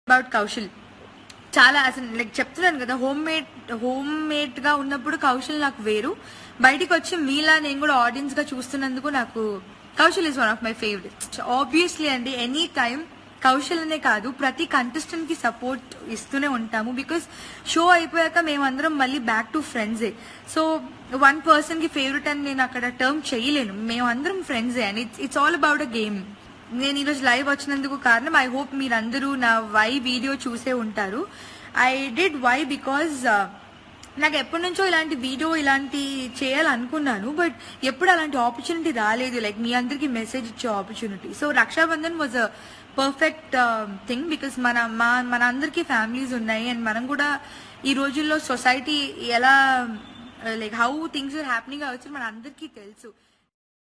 about Kaushal చాలా అసలు like చెప్తున్నాను కదా హోమ్ మేడ్ హోమ్ మేడ్ గా ఉన్నప్పుడు కౌశల్ నాకు వేరు బయటికి వచ్చి మీలా నేను కూడా ఆడియన్స్ గా చూస్తున్నందుకు నాకు Kaushal is one of my favourite obviously అండి ఎనీ టైం కౌశల్ అనే కాదు ప్రతి కంటెస్టెంట్ కి సపోర్ట్ ఇస్తూనే ఉంటాము బికాస్ షో అయిపోయాక మేమందరం మళ్ళీ బ్యాక్ టు ఫ్రెండ్సే సో వన్ పర్సన్ కి ఫేవరెట్ అని నేను అక్కడ టర్మ్ చేయలేను మేమందరం ఫ్రెండ్సే and it's it's all about a game నేను ఈరోజు లైవ్ వచ్చినందుకు కారణం ఐ హోప్ మీరందరూ నా వై వీడియో చూసే ఉంటారు ఐ డిడ్ వై బికాజ్ నాకు ఎప్పటి నుంచో ఇలాంటి వీడియో ఇలాంటి చేయాలనుకున్నాను బట్ ఎప్పుడు అలాంటి ఆపర్చునిటీ రాలేదు లైక్ మీ అందరికి మెసేజ్ ఇచ్చే opportunity so Raksha Bandhan was a perfect thing because మన మా మన అందరికీ ఫ్యామిలీస్ ఉన్నాయి అండ్ మనం కూడా ఈ రోజుల్లో సొసైటీ ఎలా like how things are happening అవచ్చు మన అందరికీ తెలుసు